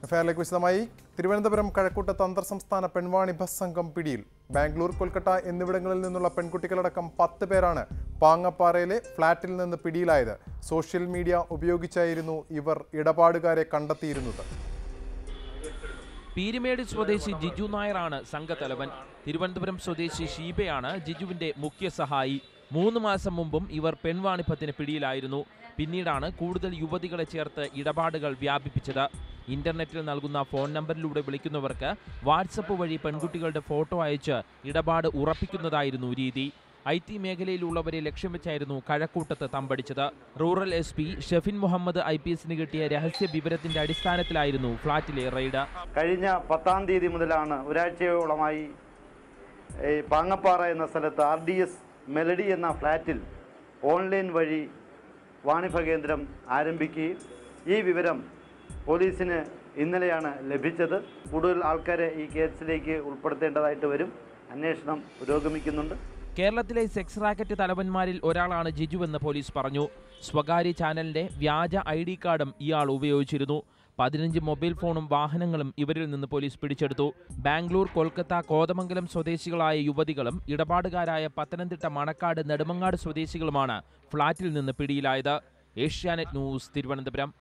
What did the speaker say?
എഫ്ഐആറിലേക്ക് വിശദമായി തിരുവനന്തപുരം കഴക്കൂട്ടത്ത് അന്തർ സംസ്ഥാന പെൺവാണി ബസ് സംഘം പിടിയിൽ ബാംഗ്ലൂർ കൊൽക്കത്ത എന്നിവിടങ്ങളിൽ നിന്നുള്ള പെൺകുട്ടികളടക്കം പത്ത് പേരാണ് പാങ്ങപ്പാറയിലെ ഫ്ളാറ്റിൽ നിന്ന് പിടിയിലായത് സോഷ്യൽ മീഡിയ ഉപയോഗിച്ചായിരുന്നു ഇവർ ഇടപാടുകാരെ കണ്ടെത്തിയിരുന്നത് പീരുമേട് സ്വദേശി ജിജു നായരാണ് സംഘത്തലവൻ തിരുവനന്തപുരം സ്വദേശി ഷീബയാണ് ജിജുവിന്റെ മുഖ്യ സഹായി മൂന്ന് മാസം മുമ്പും ഇവർ പെൺവാണിഭത്തിന് പിടിയിലായിരുന്നു പിന്നീടാണ് കൂടുതൽ യുവതികളെ ചേർത്ത് ഇടപാടുകൾ വ്യാപിപ്പിച്ചത് ഇന്റർനെറ്റിൽ നൽകുന്ന ഫോൺ നമ്പറിലൂടെ വിളിക്കുന്നവർക്ക് വാട്സപ്പ് വഴി പെൺകുട്ടികളുടെ ഫോട്ടോ അയച്ച് ഇടപാട് ഉറപ്പിക്കുന്നതായിരുന്നു രീതി ഐ ടി മേഖലയിലുള്ളവരെ ലക്ഷ്യം വെച്ചായിരുന്നു കഴക്കൂട്ടത്ത് തമ്പടിച്ചത് rural S P Shefin Muhammad I P എസിന് കിട്ടിയ രഹസ്യ വിവരത്തിന്റെ അടിസ്ഥാനത്തിലായിരുന്നു ഫ്ളാറ്റിലെ റെയ്ഡ് കഴിഞ്ഞ പത്താം തീയതി മുതലാണ് ഒരാഴ്ചയോളമായി ഈ പാങ്ങപ്പാറ എന്ന സ്ഥലത്ത് ആർ ഡി എസ് മെലഡി എന്ന ഫ്ലാറ്റിൽ ഓൺലൈൻ വഴി വാണിഭ കേന്ദ്രം ആരംഭിക്കുകയും ഈ വിവരം പോലീസിന് ഇന്നലെയാണ് ലഭിച്ചത് കൂടുതൽ ആൾക്കാരെ ഈ കേസിലേക്ക് ഉൾപ്പെടുത്തേണ്ടതായിട്ട് വരും അന്വേഷണം പുരോഗമിക്കുന്നുണ്ട് കേരളത്തിലെ സെക്സ് റാക്കറ്റ് തലവന്മാരിൽ ഒരാളാണ് ജിജുവെന്ന് പോലീസ് പറഞ്ഞു സ്വകാര്യ ചാനലിന്റെ വ്യാജ ഐ ഡി കാർഡും ഇയാൾ ഉപയോഗിച്ചിരുന്നു പതിനഞ്ച് മൊബൈൽ ഫോണും വാഹനങ്ങളും ഇവരിൽ നിന്ന് പോലീസ് പിടിച്ചെടുത്തു ബാംഗ്ലൂർ കൊൽക്കത്ത കോതമംഗലം സ്വദേശികളായ യുവതികളും ഇടപാടുകാരായ പത്തനംതിട്ട മണക്കാട് നെടുമങ്ങാട് സ്വദേശികളുമാണ് ഫ്ളാറ്റിൽ നിന്ന് പിടിയിലായത് ഏഷ്യാനെറ്റ് ന്യൂസ് തിരുവനന്തപുരം